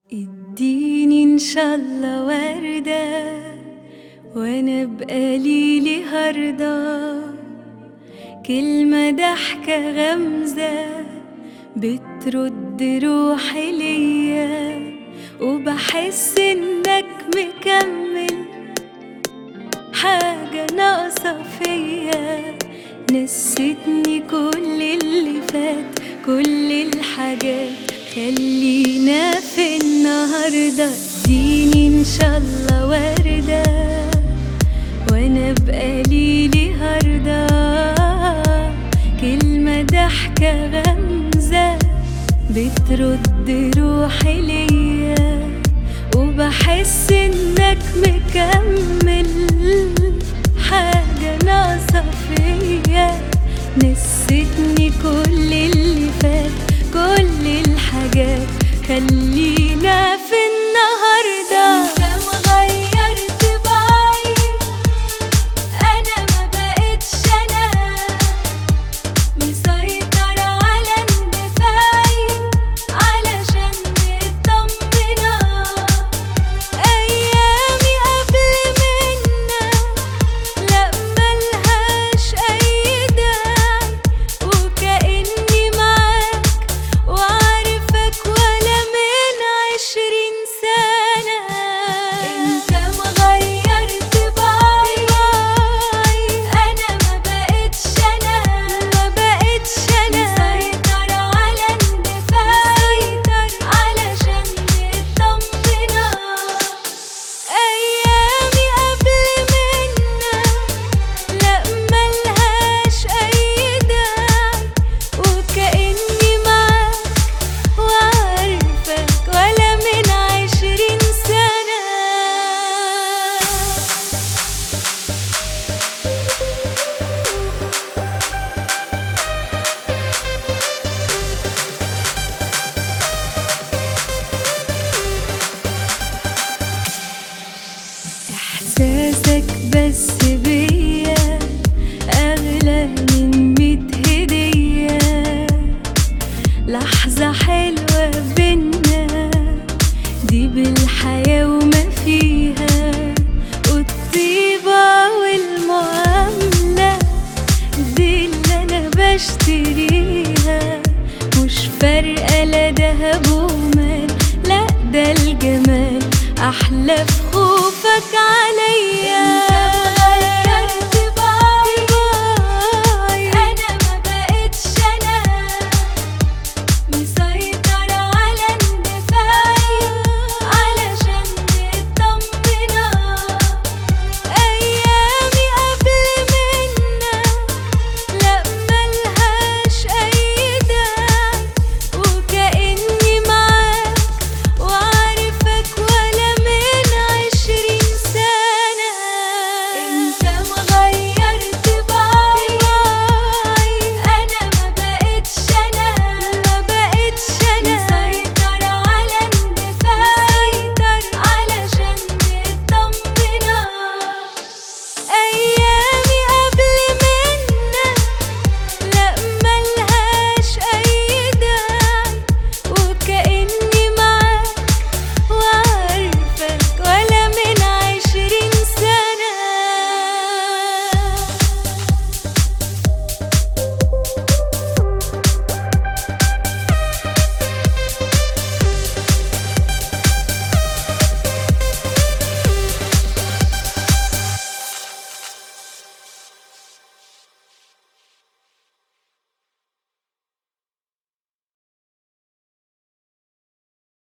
اديني ان شاء الله وردة وانا بقليلي هرضى كلمة ضحكة غمزة بترد روحي ليا وبحس انك مكمل حاجة ناقصة فيا نسيتني كل اللي فات كل الحاجات خلينا في النهاردة اديني ان شاء الله وردة وانا بقليلي هرضى كلمة ضحكة غمزة بترد روحي ليا وبحس انك مكمل حاجة ناقصة فيا نسيتني كل اللي فات كل الحاجات خلينا في النهاردة انت مغيرت بعيد انا ما بقتش انا مسيطر على اندفاعي علشان مطمنة أيامي قبل منك لأ ملهاش أي داعي وكأني معاك وعارفك ولا من عشرين سنة انت مغيرت بعيد أنا ما بقتش أنا ما بقتش أنا مسيطر على اندفاعي علشان مطمنة أيامي قبل منك لأ ملهاش أي داعي وكأني معاك وعارفك ولا من عشرين سنة إحساسك بس بيا أغلى من ميت هدية لحظة حلوة بينا دي بالحياة وما فيها والطيبة والمعاملة دي اللي أنا بشتريها مش فارقة لا دهب ومال لا ده الجمال أحلى في خوفك عليا